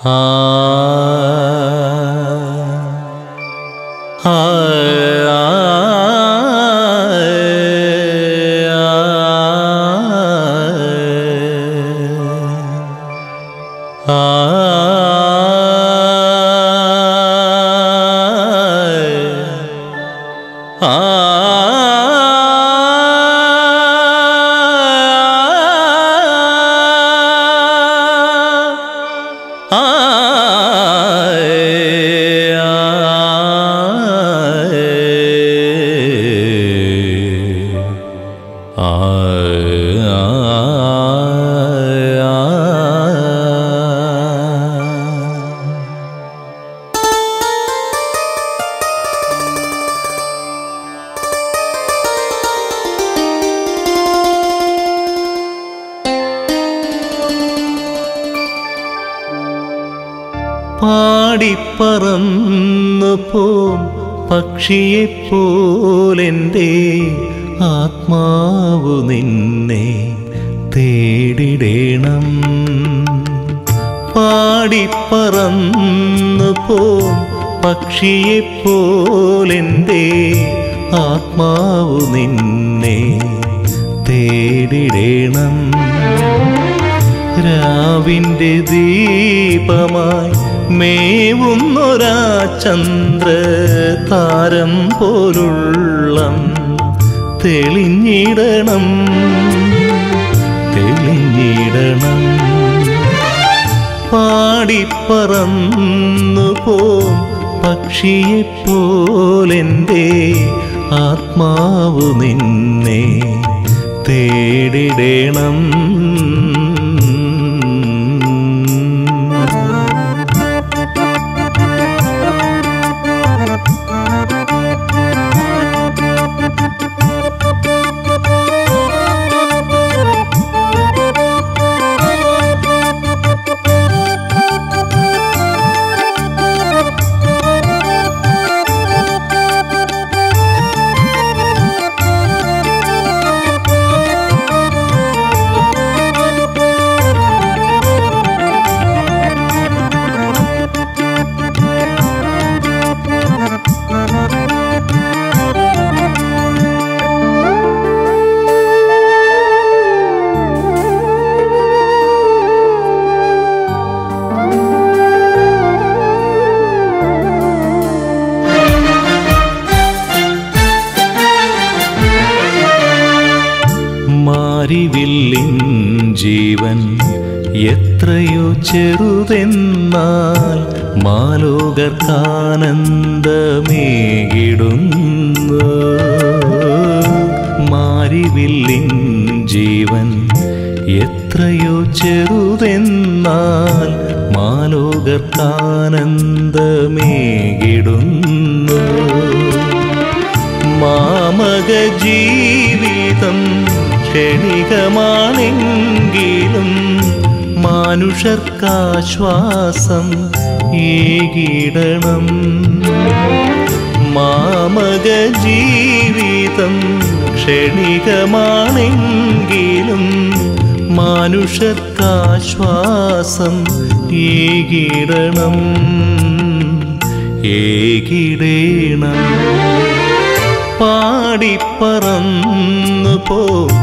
ആ ആ പാടിപ്പറന്നു പോം പക്ഷിയെപ്പോലെൻ്റെ ആത്മാവു നിന്നെ തേടിടേണം പാടിപ്പറന്നു പോം പക്ഷിയെപ്പോലെൻ്റെ ആത്മാവു നിന്നെ തേടിടേണം രാവിൻ്റെ ദീപമായി മേവുന്നൊരാ ചന്ദ്ര താരം പോലുള്ളം തെളിഞ്ഞിടണം തെളിഞ്ഞിടണം പാടിപ്പറന്നു പോം പക്ഷിയെപ്പോലെൻ്റെ ആത്മാവു നിന്നെ തേടിടണം മാരിവില്ലിൻ ജീവൻ എത്രയോ ചെറുതെന്നാൽ മാലോകർക്കാനന്ദമേകിടുന്നു മാരിവില്ലിൻ ജീവൻ എത്രയോ ചെറുതെന്നാൽ മാലോകർക്കാനന്ദമേകിടുന്നു മാമക ജീവിതം ക്ഷണികമാണെങ്കിലും മാനുഷർക്കാശ്വാസം ഏകിടണം മാമക ജീവിതം ക്ഷണികമാണെങ്കിലും മാനുഷർക്കാശ്വാസം ഏകിടണം ഏകിടേണം പാടിപ്പറന്നു പോ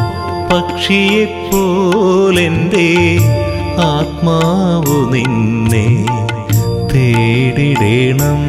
പക്ഷിയെപ്പോലെൻ്റെ ആത്മാവു നിന്നെ തേടിടേണം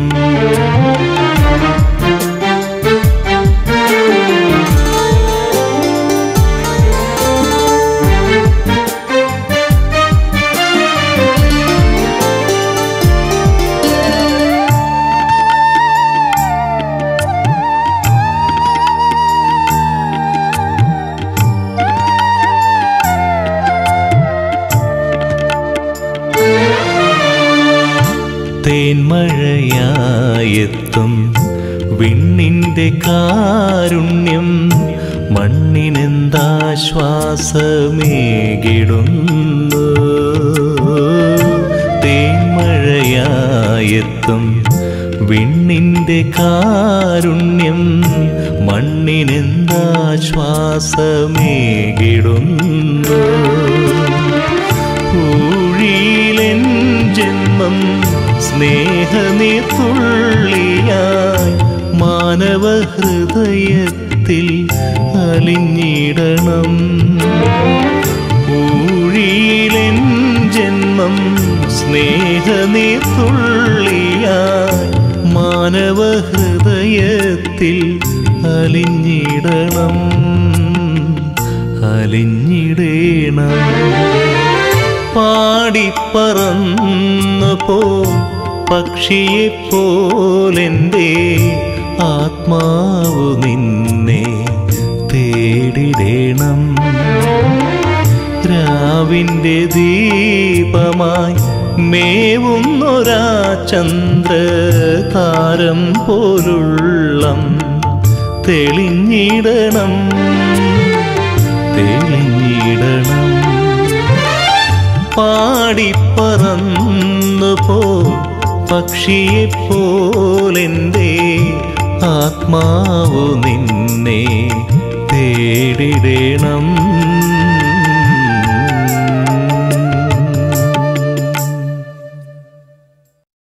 തേന്മഴയായെത്തും വിണ്ണിൻ്റെ കാരുണ്യം മണ്ണിനെന്താശ്വാസമേകിടുന്നു തേന്മഴയായെത്തും വിണ്ണിൻ്റെ കാരുണ്യം മണ്ണിനെന്താശ്വാസമേകിടുന്നു ഊഴിയിലെൻ ജന്മ ജന്മം സ്നേഹനീർത്തുള്ളിയായി മാനവ ഹൃദയത്തിൽ അലിഞ്ഞിടണം ഊഴിയിലെൻ ജന്മം സ്നേഹനീർത്തുള്ളിയായി മാനവ ഹൃദയത്തിൽ അലിഞ്ഞിടണം അലിഞ്ഞിടേണം പാടിപ്പറന്നു പോ പക്ഷിയെ പോലെൻ്റെ ആത്മാവു നിന്നെ തേടിടേണം രാവിൻ്റെ ദീപമായി മേവുന്നൊരാ ചന്ദ്രതാരം പോലുള്ളം തെളിഞ്ഞിടണം തെളിഞ്ഞിടണം പാടിപ്പറന്നു പോ പക്ഷിയെ പോലെൻ്റെ ആത്മാവു നിന്നെ തേടിടണം